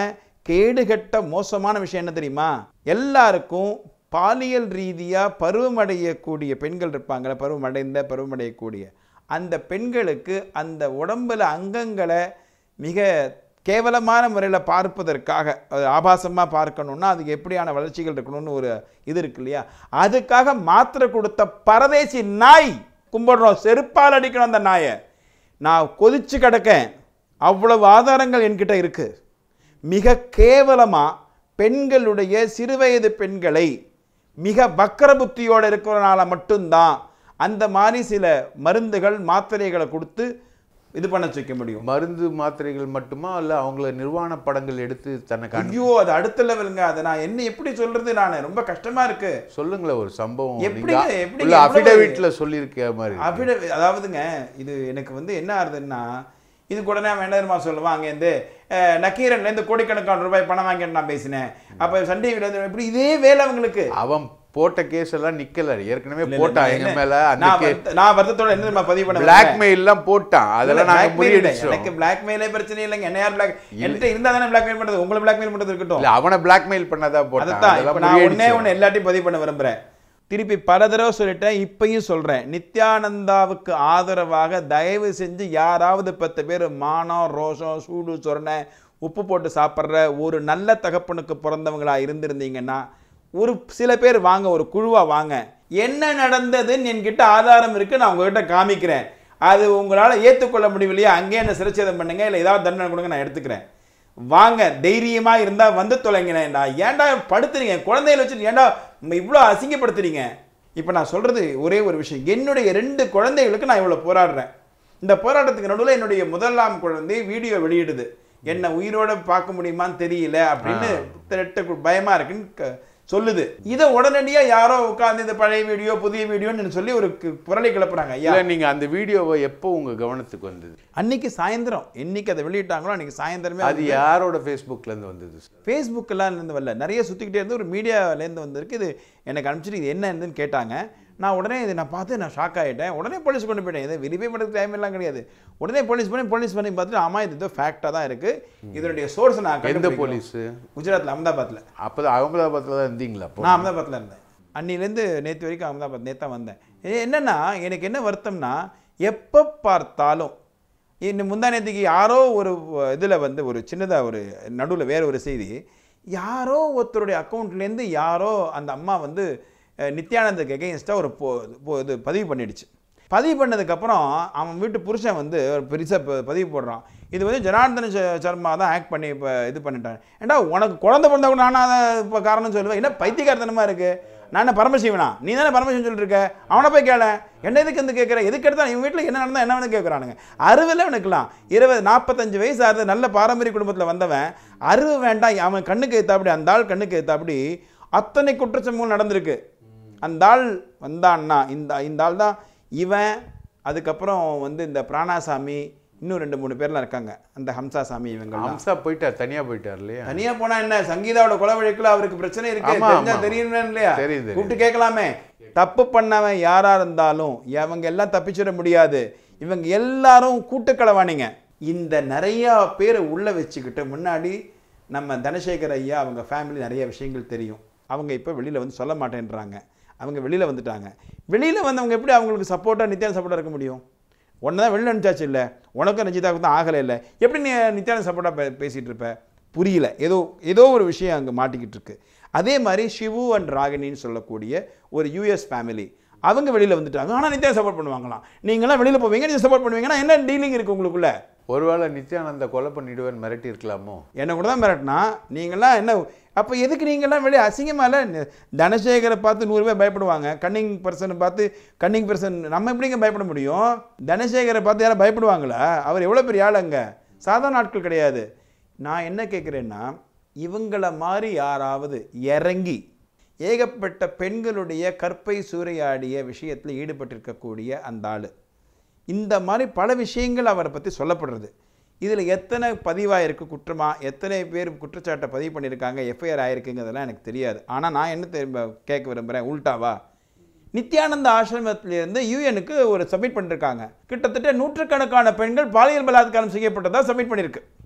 கேடுகட்ட மோசமான விஷயம் என்ன தெரியுமா எல்லாருக்கும் பாலியல் ரீதியாக பருவமடையக்கூடிய பெண்கள் இருப்பாங்கள்ல பருவமடைந்த பருவமடையக்கூடிய அந்த பெண்களுக்கு அந்த உடம்புல அங்கங்களை மிக கேவலமான முறையில் பார்ப்பதற்காக அது ஆபாசமாக பார்க்கணுன்னா அதுக்கு எப்படியான வளர்ச்சிகள் இருக்கணும்னு ஒரு இது இருக்கு இல்லையா அதுக்காக மாத்திரை கொடுத்த பரதேசி நாய் கும்பிடுறோம் செருப்பால் அடிக்கணும் அந்த நாயை நான் கொதிச்சு கிடக்கேன் அவ்வளவு ஆதாரங்கள் என்கிட்ட இருக்கு மிக கேவலமாக பெண்களுடைய சிறுவயது பெண்களை மிக வக்கர புத்தியோடு இருக்கிறனால மட்டும்தான் அந்த மாதிரி சில மருந்துகள் மாத்திரைகளை கொடுத்து இது பண்ண வைக்க முடியும் மருந்து மாத்திரைகள் மட்டுமா இல்ல அவங்கள நிர்வாண படங்கள் எடுத்து தன்னை காணி ஐயோ அது அடுத்த லெவலுங்க அதை நான் என்ன எப்படி சொல்றது நான் ரொம்ப கஷ்டமா இருக்கு சொல்லுங்களேன் ஒரு சம்பவம் எப்படிங்க, நீங்க- எப்படிங்க இல்ல எவ்வளவு- அஃபிடவிட்ல சொல்லியிருக்க மாதிரி இருக்கு. அப்படி அதாவதுங்க இது எனக்கு வந்து என்ன ஆகுதுன்னா இது கூட நான் வேண்டாமா சொல்லுவான் அங்கேருந்து அஹ், நக்கீரன்லேருந்து கோடிக்கணக்கான ரூபாய் பணம் வாங்கிட்டு நான் பேசினேன் அப்போ சன் டிவிலேருந்து இப்படி இதே வேலை அவங்களுக்கு அவன் போட்ட கேஸ் எல்லாம் நிக்கல ஏற்கனவே இல்ல, இல்ல, போட்டான் நான் எங்க என்ன- மேல அந்த நான் வருத்த- நான் வருத்தத்தோட என்ன தெரியுமா பதிவு பண்ண பிளாக்மெயில் எல்லாம் போட்டான் அதெல்லாம் நாங்க blackmail இல்லை. முறியடிச்சோம் எனக்கு பிளாக்மெயிலே பிரச்சனை இல்லைங்க என்ன யார் பிளாக் என்கிட்ட இருந்தா தானே பிளாக்மெயில் பண்றது உங்களை பிளாக்மெயில் பண்றது இருக்கட்டும் இல்ல அவனை பிளாக்மெயில் பண்ணதா போட்டான் அதுதான் அதெல்லாம் இப்போ நான் ஒண்ணே முறியடிச்சோம். ஒன்று எல்லாத்தையும் பதிவு பண்ண விரும்புகிறேன் திருப்பி பல தடவை சொல்லிட்டேன் இப்பயும் சொல்கிறேன் நித்யானந்தாவுக்கு ஆதரவாக தயவு செஞ்சு யாராவது பத்து பேர் மானம் ரோஷம் சூடு சொரணை உப்பு போட்டு சாப்பிட்ற ஒரு நல்ல தகப்பனுக்கு பிறந்தவங்களா இருந்திருந்தீங்கன்னா ஒரு சில பேர் வாங்க ஒரு குழுவா வாங்க என்ன நடந்ததுன்னு என்கிட்ட ஆதாரம் இருக்கு நான் உங்ககிட்ட காமிக்கிறேன் அது உங்களால் ஏற்றுக்கொள்ள முடியலையா அங்கேயே என்ன சிரச்சேதம் பண்ணுங்க இல்லை ஏதாவது தண்டனை கொடுங்க நான் எடுத்துக்கிறேன் வாங்க தைரியமா இருந்தா வந்து தொலைங்கண்ணா ஏன்டா படுத்துறீங்க குழந்தைகளை வச்சுட்டு ஏன்டா இவ்வளோ அசிங்கப்படுத்துறீங்க இப்போ நான் சொல்றது ஒரே ஒரு விஷயம் என்னுடைய ரெண்டு குழந்தைகளுக்கு நான் இவ்வளோ போராடுறேன் இந்த போராட்டத்துக்கு நடுவில் என்னுடைய முதலாம் குழந்தை வீடியோ வெளியிடுது என்ன உயிரோட பார்க்க முடியுமான்னு தெரியல அப்படின்னு திரட்ட பயமா இருக்குன்னு க- சொல்லுது இதை உடனடியா யாரோ உட்கார்ந்து இந்த பழைய வீடியோ புதிய வீடியோன்னு சொல்லி ஒரு கு- புரளி கிளப்புறாங்க ஐயா இல்ல நீங்க அந்த வீடியோவை எப்போ உங்க கவனத்துக்கு வந்தது அன்னைக்கு சாயந்தரம் என்னைக்கு அதை வெளியிட்டாங்களோ அன்னைக்கு சாயந்தரமே அது யாரோட ஃபேஸ்புக்ல இருந்து வந்தது ஃபேஸ்புக்கெல்லாம் இருந்து வரல நிறைய சுற்றிக்கிட்டே இருந்து ஒரு மீடியாவிலேருந்து வந்திருக்கு இது எனக்கு அனுப்பிச்சிட்டு இது என்ன இருந்துன்னு கேட்டாங்க நான் உடனே இதை நான் பார்த்து நான் ஷாக் ஆகிட்டேன் உடனே போலீஸ் கொண்டு போயிட்டேன் இதை வெரிஃபை பண்ணுறதுக்கு டைம் எல்லாம் கிடையாது உடனே போலீஸ் பண்ணி போலீஸ் பண்ணி பார்த்துட்டு ஆமாம் இது ஏதோ ஃபேக்டாக தான் இருக்குது இதனுடைய சோர்ஸ் நான் எந்த கண்டுபிடிக்கணும். போலீஸ் குஜராத்தில் அகமதாபாத்தில் அப்பதான் அகமதாபாத்ல தான் இருந்தீங்களா அப்போ நான் அகமதாபாத்தில் இருந்தேன் அன்னிலேருந்து நேற்று வரைக்கும் அகமதாபாத் நேற்று தான் வந்தேன் ஏ- என்னன்னா எனக்கு என்ன வருத்தம்னா எப்போ பார்த்தாலும் இன்னும் முந்தா நேற்றுக்கு யாரோ ஒரு இதில் வந்து ஒரு சின்னதாக ஒரு நடுவில் வேற ஒரு செய்தி யாரோ ஒருத்தருடைய அக்கௌண்ட்லேருந்து யாரோ அந்த அம்மா வந்து அஹ், நித்யானந்துக்கு எகெயின்ஸ்டாக ஒரு போ போ- இது பதிவு பண்ணிடுச்சு பதிவு பண்ணதுக்கப்புறம் அவன் வீட்டு புருஷன் வந்து ஒரு பெருசாக பதிவு போடுறான் இது வந்து ஜனார்தன ச- சர்மா தான் ஆக்ட் பண்ணி இப்போ இது பண்ணிட்டான் ஏன்டா உனக்கு குழந்தை பிறந்தா கூட நானும் அதை இப்போ காரணம் சொல்லுவேன் என்ன பைத்தியக்காரத்தனமாக இருக்குது நான் என்ன பரமசிவனா நீ தானே பரமசிவன் சொல்லிட்டு இருக்க அவனை போய் கேள என்ன எதுக்கு வந்து கேட்குற எதுக்கு எடுத்தா இவங்க வீட்டில் என்ன நடந்தா என்ன வந்து கேட்குறானுங்க அறுவில் அவனுக்குலாம் இருபது நாற்பத்தஞ்சு வயசு ஆகுது நல்ல பாரம்பரிய குடும்பத்தில் வந்தவன் அறுவு வேண்டாம் அவன் கண்ணுக்கு ஏத்தாப்படி அந்த ஆள் கண்ணுக்கு ஏத்தாப்படி அத்தனை குற்றச்சம்பவங்கள் நடந்திருக்கு அந்த ஆள் வந்தான்னா இந்த இந்த ஆள் தான் இவன் அதுக்கப்புறம் வந்து இந்த பிராணாசாமி இன்னும் ரெண்டு மூணு பேர்லாம் இருக்காங்க அந்த ஹம்சா சாமி இவங்கெல்லாம் அம்சா போயிட்டார் தனியா போயிட்டார் இல்லையா தனியா போனா என்ன சங்கீதாவோட கொலை வழக்குல அவருக்கு பிரச்சனை இருக்கு ஆமா, தெரிஞ்சா ஆமா. தெரியும் இல்லையா தெரியுது. கூப்பிட்டு கேட்கலாமே தப்பு பண்ணவன் யாரா இருந்தாலும் அவங்க எல்லாம் தப்பிச்சிட முடியாது இவங்க எல்லாரும் கூட்டுக்களவாணிங்க இந்த நிறைய பேரை உள்ள வச்சுக்கிட்டு முன்னாடி நம்ம தனசேகர் ஐயா அவங்க ஃபேமிலி நிறைய விஷயங்கள் தெரியும் அவங்க இப்போ வெளியில வந்து சொல்ல மாட்டேன்றாங்க அவங்க வெளியில வந்துட்டாங்க வெளியில வந்தவங்க எப்படி அவங்களுக்கு சப்போர்ட்டாக நித்யானந்த சப்போர்ட்டாக இருக்க முடியும் ஒன்று தான் வெளில அனுப்பிச்சாச்சு இல்லை உனக்கும் ரஞ்சிதாவுக்கு தான் ஆகலை இல்லை எப்படி நீ நித்யானந்த சப்போர்ட்டாக பே பேசிகிட்டு இருப்ப புரியல ஏதோ ஏதோ ஒரு விஷயம் அங்கே மாட்டிக்கிட்டு இருக்கு அதே மாதிரி சிவு அண்ட் ராகினின்னு சொல்லக்கூடிய ஒரு யூஎஸ் ஃபேமிலி அவங்க வெளியில் வந்துட்டாங்க ஆனால் நித்யானந்த சப்போர்ட் பண்ணுவாங்களாம் நீங்களாம் வெளியில் போவீங்க நீங்கள் சப்போர்ட் பண்ணுவீங்கன்னா என்ன டீலிங் இருக்குது உங்களுக்குள்ள ஒருவேளை நித்யானந்த கொலை பண்ணிடுவேன் மிரட்டி இருக்கலாமோ என்னை கூட தான் மிரட்டினா நீங்களாம் என்ன அப்போ எதுக்கு நீங்களாம் வெளியே அசிங்கமாக இல்லை தனசேகரை பார்த்து நூறு பேர் பயப்படுவாங்க கன்னிங் பர்சனை பார்த்து கன்னிங் பர்சன் நம்ம எப்படிங்க பயப்பட முடியும் தனசேகரை பார்த்து யாரும் பயப்படுவாங்களா அவர் எவ்வளோ பெரிய ஆளுங்க சாதாரண ஆட்கள் கிடையாது நான் என்ன கேட்குறேன்னா இவங்கள மாதிரி யாராவது இறங்கி ஏகப்பட்ட பெண்களுடைய கற்பை சூறையாடிய விஷயத்தில் ஈடுபட்டிருக்கக்கூடிய அந்த ஆள் இந்த மாதிரி பல விஷயங்கள் அவரை பற்றி சொல்லப்படுறது இதில் எத்தனை பதிவாயிருக்கு குற்றமா எத்தனை பேர் குற்றச்சாட்டை பதிவு பண்ணியிருக்காங்க எஃப்ஐஆர் ஆயிருக்குங்கிறதெல்லாம் எனக்கு தெரியாது ஆனால் நான் என்ன தெரியும் கேட்க விரும்புகிறேன் உல்டாவா நித்யானந்த ஆசிரமத்திலிருந்து யூஎனுக்கு ஒரு சப்மிட் பண்ணியிருக்காங்க கிட்டத்தட்ட நூற்றுக்கணக்கான பெண்கள் பாலியல் பலாத்காரம் செய்யப்பட்டதா சப்மிட் பண்ணியிருக்கு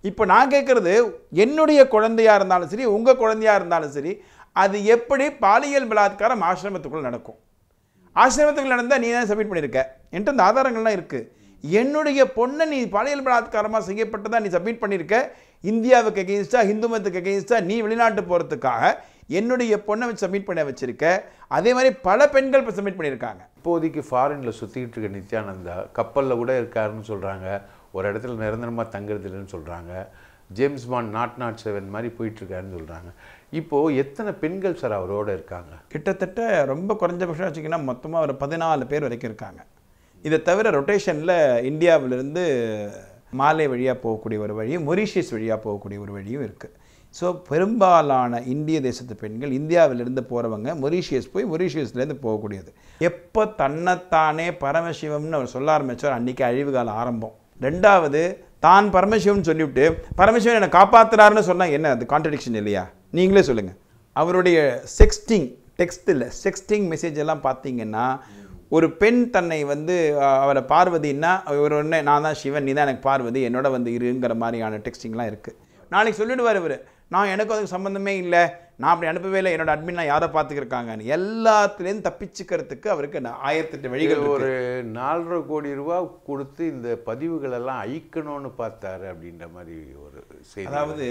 இப்போ நான் கேட்குறது என்னுடைய குழந்தையா இருந்தாலும் சரி உங்கள் குழந்தையா இருந்தாலும் சரி அது எப்படி பாலியல் பலாத்காரம் ஆசிரமத்துக்குள்ள நடக்கும் ஆசிரமத்துக்குள்ள நடந்தால் நீ தான் சப்மிட் பண்ணியிருக்க என்கிட்ட இந்த ஆதாரங்கள்லாம் இருக்குது என்னுடைய பொண்ணை நீ பாலியல் பலாத்காரமாக செய்யப்பட்டதா நீ சப்மிட் பண்ணியிருக்க இந்தியாவுக்கு எகெயின்ஸ்டாக ஹிந்து மதத்துக்கு எகெயின்ஸ்டாக நீ வெளிநாட்டு போகிறதுக்காக என்னுடைய பொண்ணை வச்சு சப்மிட் பண்ண வச்சிருக்க அதே மாதிரி பல பெண்கள் இப்போ சப்மிட் பண்ணியிருக்காங்க இப்போதைக்கு ஃபாரினில் சுற்றிக்கிட்டு இருக்க நித்யானந்தா கப்பலில் கூட இருக்காருன்னு சொல்கிறாங்க ஒரு இடத்துல நிரந்தரமாக தங்குறது இல்லைன்னு சொல்கிறாங்க James Bond naught naught seven மாதிரி போயிட்டுருக்காருன்னு சொல்கிறாங்க இப்போது எத்தனை பெண்கள் சார் அவரோட இருக்காங்க கிட்டத்தட்ட ரொம்ப குறைஞ்சபட்சம் வச்சிங்கன்னா மொத்தமாக ஒரு பதினாலு பேர் வரைக்கும் இருக்காங்க இதை தவிர ரொட்டேஷனில் இந்தியாவிலிருந்து மாலே வழியாக போகக்கூடிய ஒரு வழியும் மொரிஷியஸ் வழியாக போகக்கூடிய ஒரு வழியும் இருக்குது ஸோ பெரும்பாலான இந்திய தேசத்து பெண்கள் இந்தியாவிலிருந்து போகிறவங்க மொரிஷியஸ் போய் மொரிஷியஸ்லேருந்து போகக்கூடியது எப்போ தன்னைத்தானே பரமசிவம்னு அவர் சொல்ல ஆரம்பித்தார் அன்றைக்கி அழிவு கால ஆரம்பம் ரெண்டாவது தான் பரமசிவம்னு சொல்லிவிட்டு பரமசிவன் என்னை காப்பாத்துறாருன்னு சொன்னால் என்ன அது கான்ட்ரடிக்ஷன் இல்லையா நீங்களே சொல்லுங்கள் அவருடைய செக்ஸ்டிங் டெக்ஸ்ட்டில் செக்ஸ்டிங் மெசேஜ் எல்லாம் பார்த்தீங்கன்னா ஒரு பெண் தன்னை வந்து அஹ், அவரை பார்வதின்னா இவர் ஒன்று நான் தான் சிவன் நீ தான் எனக்கு பார்வதி என்னோட வந்து இருங்கிற மாதிரியான டெக்ஸ்டிங்லாம் இருக்குது நாளைக்கு சொல்லிடுவார் இவர் நான் எனக்கு அதுக்கு சம்மந்தமே இல்லை நான் அப்படி அனுப்பவே இல்லை என்னோட அட்மின் நான் யாரை பார்த்துக்கிருக்காங்கன்னு எல்லாத்துலேருந்து தப்பிச்சுக்கிறதுக்கு அவருக்கு நான் ஆயிரத்தெட்டு வழிகள் இருக்கு. ஒரு நாலரை கோடி ரூபா கொடுத்து இந்த பதிவுகளெல்லாம் அழிக்கணும்னு பார்த்தாரு அப்படின்ற மாதிரி ஒரு செய்தி அதாவது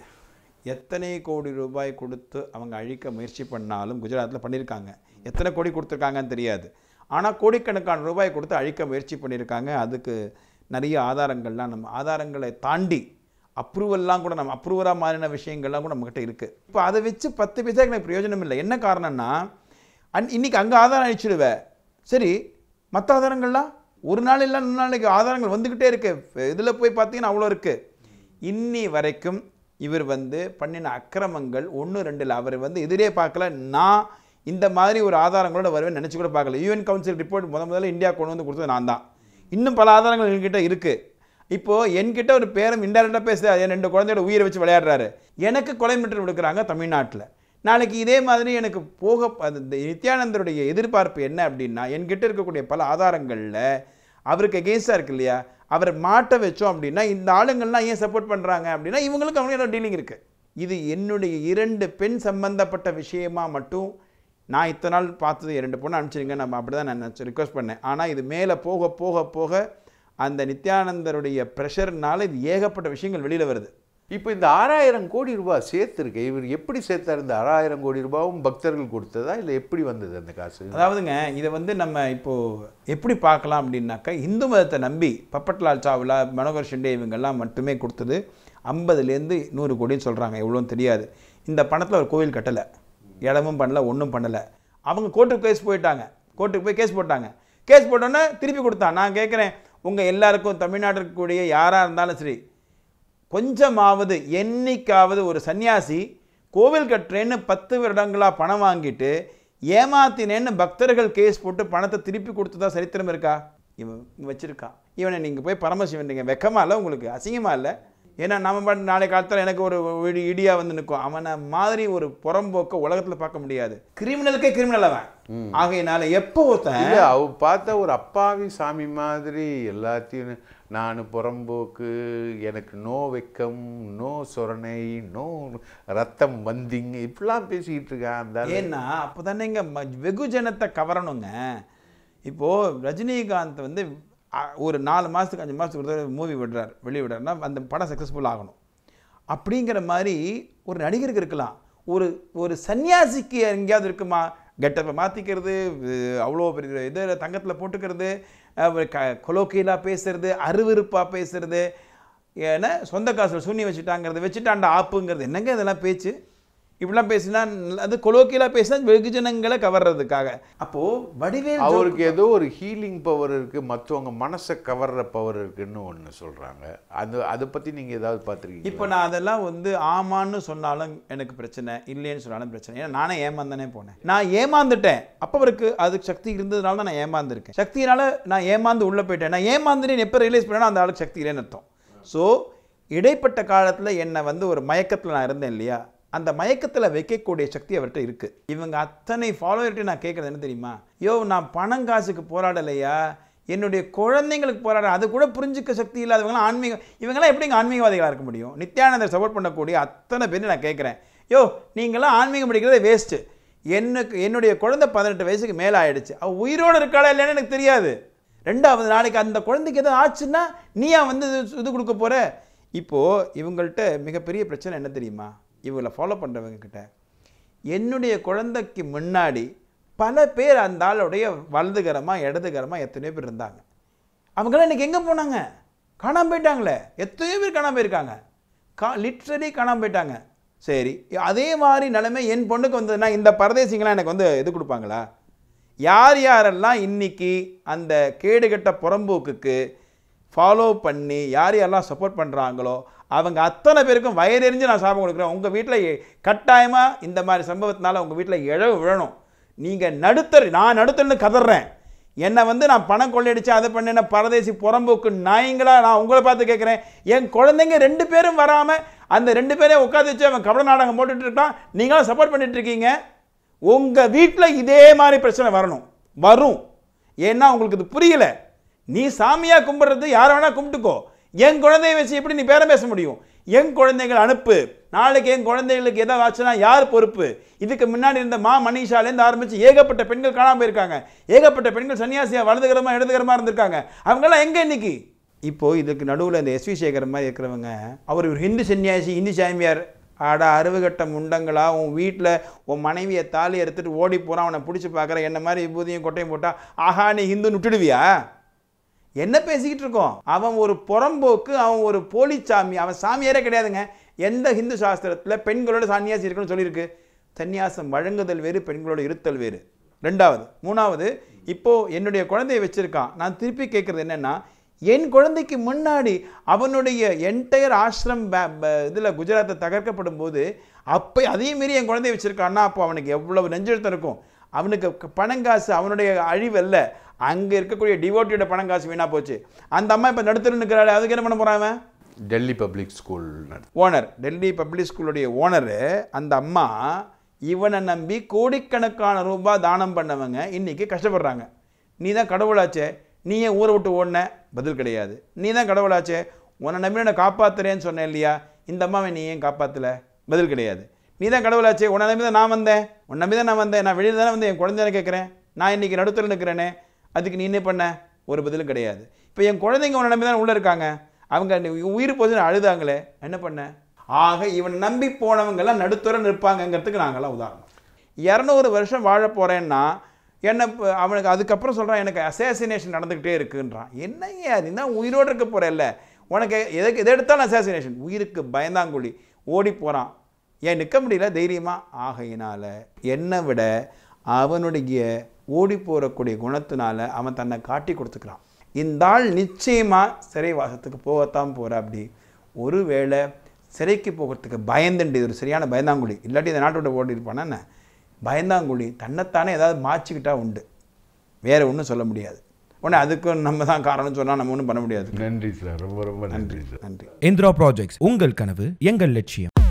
எத்தனை கோடி ரூபாய் கொடுத்து அவங்க அழிக்க முயற்சி பண்ணாலும் குஜராத்தில் பண்ணியிருக்காங்க எத்தனை கோடி கொடுத்துருக்காங்கன்னு தெரியாது ஆனால் கோடிக்கணக்கான ரூபாய் கொடுத்து அழிக்க முயற்சி பண்ணியிருக்காங்க அதுக்கு நிறைய ஆதாரங்கள்லாம் நம்ம ஆதாரங்களை தாண்டி அப்ரூவல்லாம் கூட நம்ம அப்ரூவராக மாறின விஷயங்கள்லாம் கூட நம்மக்கிட்ட இருக்குது இப்போ அதை வச்சு பத்து பைசாக்கு எனக்கு பிரயோஜனம் இல்லை என்ன காரணம்னா அன் இன்னைக்கு அங்கே ஆதாரம் அழிச்சிடுவேன் சரி மற்ற ஆதாரங்கள்லாம் ஒரு நாள் இல்லை இன்னொரு நாளைக்கு ஆதாரங்கள் வந்துக்கிட்டே இருக்கு இதில் போய் பார்த்தீங்கன்னா அவ்வளோ இருக்குது இன்னி வரைக்கும் இவர் வந்து பண்ணின அக்கிரமங்கள் ஒன்று ரெண்டில் அவர் வந்து எதிரே பார்க்கல நான் இந்த மாதிரி ஒரு ஆதாரங்களோட வருவேன் நினச்சி கூட பார்க்கல யூஎன் கவுன்சில் ரிப்போர்ட் முத முதல்ல இந்தியா கொண்டு வந்து கொடுத்தது நான் தான் இன்னும் பல ஆதாரங்கள் என்கிட்ட இருக்குது இப்போது என்கிட்ட ஒரு பேரம் இன்டெரக்டாக பேச என் ரெண்டு குழந்தையோட உயிரை வச்சு விளையாடுறாரு எனக்கு கொலை மிட்டர் கொடுக்குறாங்க தமிழ்நாட்டில் நாளைக்கு இதே மாதிரி எனக்கு போக அது இந்த நித்யானந்தருடைய எதிர்பார்ப்பு என்ன அப்படின்னா என்கிட்ட இருக்கக்கூடிய பல ஆதாரங்களில் அவருக்கு எகேன்ஸ்டாக இருக்கு இல்லையா அவர் மாட்ட வச்சோம் அப்படின்னா இந்த ஆளுங்கள்லாம் ஏன் சப்போர்ட் பண்ணுறாங்க அப்படின்னா இவங்களுக்கு அவங்களோட டீலிங் இருக்குது இது என்னுடைய இரண்டு பெண் சம்பந்தப்பட்ட விஷயமா மட்டும் நான் இத்தனை நாள் பார்த்தது இரண்டு பொண்ணு அனுப்பிச்சிருங்க நம்ம அப்படி தான் நான் ரிக்வஸ்ட் பண்ணேன் ஆனால் இது மேலே போக போக போக அந்த நித்யானந்தருடைய ப்ரெஷர்னால இது ஏகப்பட்ட விஷயங்கள் வெளியில் வருது இப்போ இந்த ஆறாயிரம் கோடி ரூபாய் சேர்த்துருக்கு இவர் எப்படி சேர்த்தார் இந்த ஆறாயிரம் கோடி ரூபாவும் பக்தர்கள் கொடுத்ததா இல்லை எப்படி வந்தது அந்த காசு அதாவதுங்க இதை வந்து நம்ம இப்போ எப்படி பார்க்கலாம் அப்படின்னாக்கா இந்து மதத்தை நம்பி பப்பட்லால் சாவ்லா மனோகர் ஷிண்டே இவங்கெல்லாம் மட்டுமே கொடுத்தது ஐம்பதுலேருந்து நூறு கோடின்னு சொல்கிறாங்க எவ்வளோன்னு தெரியாது இந்த பணத்தில் ஒரு கோவில் கட்டலை இடமும் பண்ணல ஒன்றும் பண்ணலை அவங்க கோர்ட்டுக்கு கேஸ் போயிட்டாங்க கோர்ட்டுக்கு போய் கேஸ் போட்டாங்க கேஸ் போட்டோன்னே திருப்பி கொடுத்தான் நான் கேட்குறேன் உங்கள் எல்லாருக்கும் தமிழ்நாட்டில் இருக்கக்கூடிய யாராக இருந்தாலும் சரி கொஞ்சமாவது என்னைக்காவது ஒரு சன்னியாசி கோவில் கட்டுறேன்னு பத்து வருடங்களாக பணம் வாங்கிட்டு ஏமாத்தினேன்னு பக்தர்கள் கேஸ் போட்டு பணத்தை திருப்பி கொடுத்ததா சரித்திரம் இருக்கா இவன் வச்சிருக்கான் இவனை நீங்கள் போய் பரமசிவன் நீங்கள் வெக்கமா இல்லை உங்களுக்கு அசிங்கமா இல்லை ஏன்னா நம்ம பாட்டு நாளை காலத்தில் எனக்கு ஒரு இடி இடியா வந்து நிற்கும் அவனை மாதிரி ஒரு புறம்போக்க உலகத்தில் பார்க்க முடியாது கிரிமினலுக்கே கிரிமினல் அவன் ஆகையினால எப்போ ஒருத்தன் இல்ல அவ பார்த்த ஒரு அப்பாவி சாமி மாதிரி எல்லாத்தையும் நான் புறம்போக்கு எனக்கு நோ வெக்கம் நோ சொரணை நோ ரத்தம் வந்திங் இப்படிலாம் பேசிக்கிட்டு இருக்கேன் அந்த ஆளு. ஏன்னா அப்போ தானேங்க வெகுஜனத்தை கவரணுங்க இப்போது ரஜினிகாந்த் வந்து அ, ஒரு நாலு மாதத்துக்கு அஞ்சு மாதத்துக்கு ஒரு மூவி விடுறார் வெளியே விடுறாருன்னா அந்த படம் சக்ஸஸ்ஃபுல் ஆகணும் அப்படிங்கிற மாதிரி ஒரு நடிகருக்கு இருக்கலாம் ஒரு ஒரு சன்னியாசிக்கு எங்கேயாவது இருக்குமா கெட்டப்பை மாற்றிக்கிறது அவ்வளோ பெரிய இது தங்கத்தில் போட்டுக்கிறது அஹ் க கொலோக்கியலாக பேசுறது அருவருப்பாக பேசுறது ஏன்னா சொந்த காசில் சூனி வச்சுட்டாங்கிறது வச்சுட்டாண்டா ஆப்புங்கிறது என்னங்க இதெல்லாம் பேச்சு இப்படிலாம் பேசினா அது கொலோக்கியலாக பேசினா வெகுஜனங்களை கவர்றதுக்காக அப்போது வடிவேல் அவருக்கு ஏதோ ஒரு ஹீலிங் பவர் இருக்கு மற்றவங்க மனசை கவர்ற பவர் இருக்குன்னு ஒன்று சொல்றாங்க அது அதை பத்தி நீங்க ஏதாவது பார்த்துருக்கீங்க இப்போ நான் அதெல்லாம் வந்து ஆமான்னு சொன்னாலும் எனக்கு பிரச்சனை இல்லைன்னு சொன்னாலும் பிரச்சனை ஏன்னா நானே ஏமாந்தானே போனேன் நான் ஏமாந்துட்டேன் அப்போ அவருக்கு அதுக்கு சக்தி இருந்ததுனால தான் நான் ஏமாந்துருக்கேன் சக்தியினால நான் ஏமாந்து உள்ளே போயிட்டேன் நான் ஏமாந்துட்டு எப்போ ரியலைஸ் பண்ணேன்னா அந்த ஆளுக்கு சக்தி இல்லைன்னு அர்த்தம் ஸோ இடைப்பட்ட காலத்தில் என்னை வந்து ஒரு மயக்கத்தில் நான் இருந்தேன் இல்லையா அந்த மயக்கத்தில் வைக்கக்கூடிய சக்தி அவர்கிட்ட இருக்குது இவங்க அத்தனை ஃபாலோவர்கிட்ட நான் கேட்குறது என்ன தெரியுமா யோ நான் பணம் காசுக்கு போராடலையா என்னுடைய குழந்தைங்களுக்கு போராடுற அது கூட புரிஞ்சுக்க சக்தி இல்லாதவங்களாம் ஆன்மீக இவங்கெல்லாம் எப்படிங்க ஆன்மீகவாதிகளாக இருக்க முடியும் நித்யானந்தர் சப்போர்ட் பண்ணக்கூடிய அத்தனை பேர் நான் கேட்குறேன் யோ நீங்களாம் ஆன்மீகம் படிக்கிறதே வேஸ்ட்டு எனக்கு என்னுடைய குழந்தை பதினெட்டு வயசுக்கு மேலே ஆயிடுச்சு அவள் உயிரோடு இருக்காளா இல்லைன்னு எனக்கு தெரியாது ரெண்டாவது நாளைக்கு அந்த குழந்தைக்கு எதாவது ஆச்சுன்னா நீயா வந்து இது- இது கொடுக்க போகிற இப்போது இவங்கள்ட்ட மிகப்பெரிய பிரச்சனை என்ன தெரியுமா இவங்களை ஃபாலோ பண்ணுறவங்க கிட்ட என்னுடைய குழந்தைக்கு முன்னாடி பல பேர் அந்த ஆளுடைய வலதுகரமாக இடதுகரமாக எத்தனையோ பேர் இருந்தாங்க அவங்களாம் இன்னைக்கு எங்கே போனாங்க காணாம போயிட்டாங்களே எத்தனையோ பேர் காணாம போயிருக்காங்க கா லிட்ரலி காணாம போயிட்டாங்க சரி அதே மாதிரி நிலைமை என் பொண்ணுக்கு வந்ததுன்னா இந்த பரதேசிங்களாம் எனக்கு வந்து இது கொடுப்பாங்களா யார் யாரெல்லாம் இன்னைக்கு அந்த கேடுகட்ட புறம்போக்குக்கு ஃபாலோ பண்ணி யார் யாரெல்லாம் சப்போர்ட் பண்ணுறாங்களோ அவங்க அத்தனை பேருக்கும் வயதெறிஞ்சு நான் சாபம் கொடுக்குறேன் உங்கள் வீட்டில் கட்டாயமாக இந்த மாதிரி சம்பவத்தினால உங்கள் வீட்டில் இழவு விழணும் நீங்கள் நடுத்தர் நான் நடுத்தர்னு கதறேன் என்னை வந்து நான் பணம் கொள்ளையடிச்சு அதை பண்ணின பரதேசி புறம்போக்கு நாய்ங்களா நான் உங்களை பார்த்து கேட்குறேன் என் குழந்தைங்க ரெண்டு பேரும் வராமல் அந்த ரெண்டு பேரையும் உட்காந்து வச்சு அவன் கபட நாடகம் போட்டுட்டு இருக்கான் நீங்களும் சப்போர்ட் பண்ணிட்டு இருக்கீங்க உங்கள் வீட்டில் இதே மாதிரி பிரச்சனை வரணும் வரும் ஏன்னா உங்களுக்கு இது புரியல நீ சாமியா கும்பிட்றது யாரை வேணா கும்பிட்டுக்கோ என் குழந்தைய வச்சு எப்படி நீ பேரம் பேச முடியும் என் குழந்தைகள் அனுப்பு நாளைக்கு என் குழந்தைகளுக்கு எதாவது ஆச்சுன்னா யார் பொறுப்பு இதுக்கு முன்னாடி இருந்த மா மனிஷாலேருந்து ஆரம்பிச்சு ஏகப்பட்ட பெண்கள் காணாம போயிருக்காங்க ஏகப்பட்ட பெண்கள் சன்னியாசியா வலதுகரமா இடதுகரமா இருந்திருக்காங்க அவங்கெல்லாம் எங்க இன்னைக்கு இப்போ இதுக்கு நடுவில் இந்த எஸ்வி சேகர் மாதிரி இருக்கிறவங்க அவர் ஒரு ஹிந்து சன்னியாசி இந்து சாமியார் ஆட அறுவுகட்ட முண்டங்களா உன் வீட்டில் உன் மனைவியை தாலி எடுத்துட்டு ஓடி போகிறான் அவனை பிடிச்சி பார்க்குற என்ன மாதிரி விபூதியும் கொட்டையும் போட்டா ஆஹா நீ ஹிந்துன்னு விட்டுடுவியா என்ன பேசிக்கிட்டு இருக்கோம் அவன் ஒரு புறம்போக்கு அவன் ஒரு போலி சாமி அவன் சாமியாரே கிடையாதுங்க எந்த ஹிந்து சாஸ்திரத்தில் பெண்களோட சன்னியாசி இருக்குன்னு சொல்லியிருக்கு சந்நியாசம் வழங்குதல் வேறு பெண்களோட இருத்தல் வேறு ரெண்டாவது மூணாவது இப்போ என்னுடைய குழந்தையை வச்சிருக்கான் நான் திருப்பி கேட்குறது என்னன்னா என் குழந்தைக்கு முன்னாடி அவனுடைய என்டையர் ஆசிரம் இதில் குஜராத்தை தகர்க்கப்படும் போது அப்போ அதே மீறி என் குழந்தைய வச்சிருக்கான்னா அப்போ அவனுக்கு எவ்வளவு நெஞ்செழுத்தம் இருக்கும் அவனுக்கு க- பணங்காசு அவனுடைய அழிவு அல்ல அங்கே இருக்கக்கூடிய டிவோட்டியோட பணங்காசு வீணாக போச்சு அந்த அம்மா இப்போ நடுத்தர் நிற்கிறாள் அதுக்கு என்ன பண்ண போறான் அவன் டெல்லி பப்ளிக் ஸ்கூல் நடத்து ஓனர் டெல்லி பப்ளிக் ஸ்கூலுடைய ஓனரு அந்த அம்மா இவனை நம்பி கோடிக்கணக்கான ரூபாய் தானம் பண்ணவங்க இன்னைக்கு கஷ்டப்படுறாங்க நீ தான் கடவுளாச்சே நீ ஏன் ஊரை விட்டு ஓடின பதில் கிடையாது நீ தான் கடவுளாச்சே உன்னை நம்பி நான் காப்பாத்துறேன்னு சொன்னேன் இல்லையா இந்த அம்மாவை நீ ஏன் காப்பாத்தல பதில் கிடையாது நீ தான் கடவுளாச்சே உன்னை நம்பி தான் நான் வந்தேன் உன்னை நம்பி தான் நான் வந்தேன் நான் வெளியில் தானே வந்து என் குழந்தைய கேட்குறேன் நான் இன்னைக்கு நடுத்தர நிற்கிறேனே அதுக்கு நீ என்ன பண்ண ஒரு பதிலும் கிடையாது இப்போ என் குழந்தைங்க உன்னை நம்பி தான் உள்ளே இருக்காங்க அவங்க நீ உயிர் போச்சுன்னு அழுதாங்களே என்ன பண்ண ஆக இவன் நம்பி போனவங்கெல்லாம் நடுத்தர நிற்பாங்கங்கிறதுக்கு நாங்கெல்லாம் உதாரணம் இரநூறு வருஷம் வாழ போகிறேன்னா என்ன இப்ப அவனுக்கு அதுக்கப்புறம் சொல்கிறான் எனக்கு அசாசினேஷன் நடந்துக்கிட்டே இருக்குன்றான் என்னங்க நீ தான் உயிரோடு இருக்க போகிறல்ல உனக்கு எதுக்கு எதை எடுத்தாலும் அசாசினேஷன் உயிருக்கு பயந்தாங்குழி ஓடி போகிறான் ஏன் நிற்க முடியல தைரியமாக ஆகையினால என்னை விட அவனுடைய ஓடி போகக்கூடிய குணத்தினால அவன் தன்னை காட்டி கொடுத்துக்கிறான் இந்த ஆள் நிச்சயமாக சிறைவாசத்துக்கு போகத்தான் போகிற அப்படி ஒருவேளை சிறைக்கு போகிறதுக்கு பயந்துண்டு இது ஒரு சரியான பயந்தாங்குழி இல்லாட்டி இந்த நாட்டோட ஓடி இருப்பானா என்ன பயந்தாங்குழி தன்னைத்தானே ஏதாவது மாற்றிக்கிட்டா உண்டு வேறு ஒன்றும் சொல்ல முடியாது உடனே அதுக்கும் நம்ம தான் காரணம் சொன்னால் நம்ம ஒன்றும் பண்ண முடியாது நன்றி சார் ரொம்ப ரொம்ப நன்றி சார் நன்றி இந்திரா ப்ராஜெக்ட்ஸ் உங்கள் கனவு எங்கள் லட்சியம்